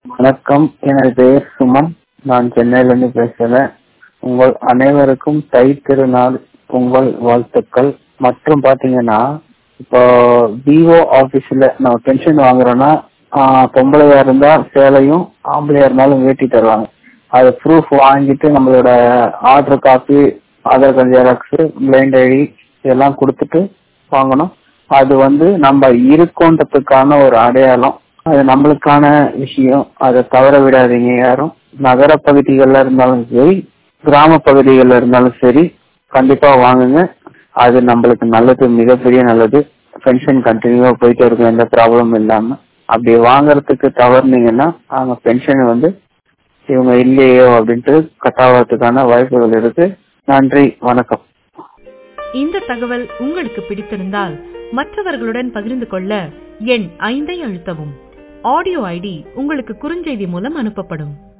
வணக்கம் எனது பெயர் சுமன் நான் சென்னையிலிருந்து பேசுகிறேன் உங்கள் அனைவருக்கும் தை திருநாள் பொங்கல் வாழ்த்துக்கள் மற்றும் பாத்தீங்கன்னா இப்போ விவோ ஆபீஸ்ல நம்ம பென்ஷன் வாங்குறோம்னா ஆஹ் பொம்பளையா இருந்தா சேலையும் ஆம்பளையா இருந்தாலும் வேட்டி தருவாங்க அது ப்ரூஃப் வாங்கிட்டு நம்மளோட order copy Aadhaar card xerox பிளைண்ட் ஐடி இதெல்லாம் கொடுத்துட்டு வாங்கணும் அது வந்து நம்ம இருக்கோன்றதுக்கான ஒரு அடையாளம் அது நம்மளுக்கான விஷயம் அதை தவற விடாதீங்க யாரும் நகர பகுதிகளில் இருந்தாலும் சரி கிராம பகுதிகளில் இருந்தாலும் சரி கண்டிப்பா வாங்குங்க அது நம்மளுக்கு நல்லது மிகப்பெரிய நல்லது பென்ஷன் கண்டினியூவா போயிட்டு இருக்கும் எந்த ப்ராப்ளமும் இல்லாம அப்படி வாங்குறதுக்கு தவறுனீங்கன்னா அவங்க பென்ஷன் வந்து இவங்க இல்லையோ அப்படின்ட்டு கட்டாவதுக்கான வாய்ப்புகள் இருக்கு நன்றி வணக்கம் இந்த தகவல் உங்களுக்கு பிடித்திருந்தால் மற்றவர்களுடன் பகிர்ந்து கொள்ள எண் ஐந்தை அழுத்தவும் ஆடியோ ஐடி உங்களுக்கு குறுஞ்செய்தி மூலம் அனுப்பப்படும்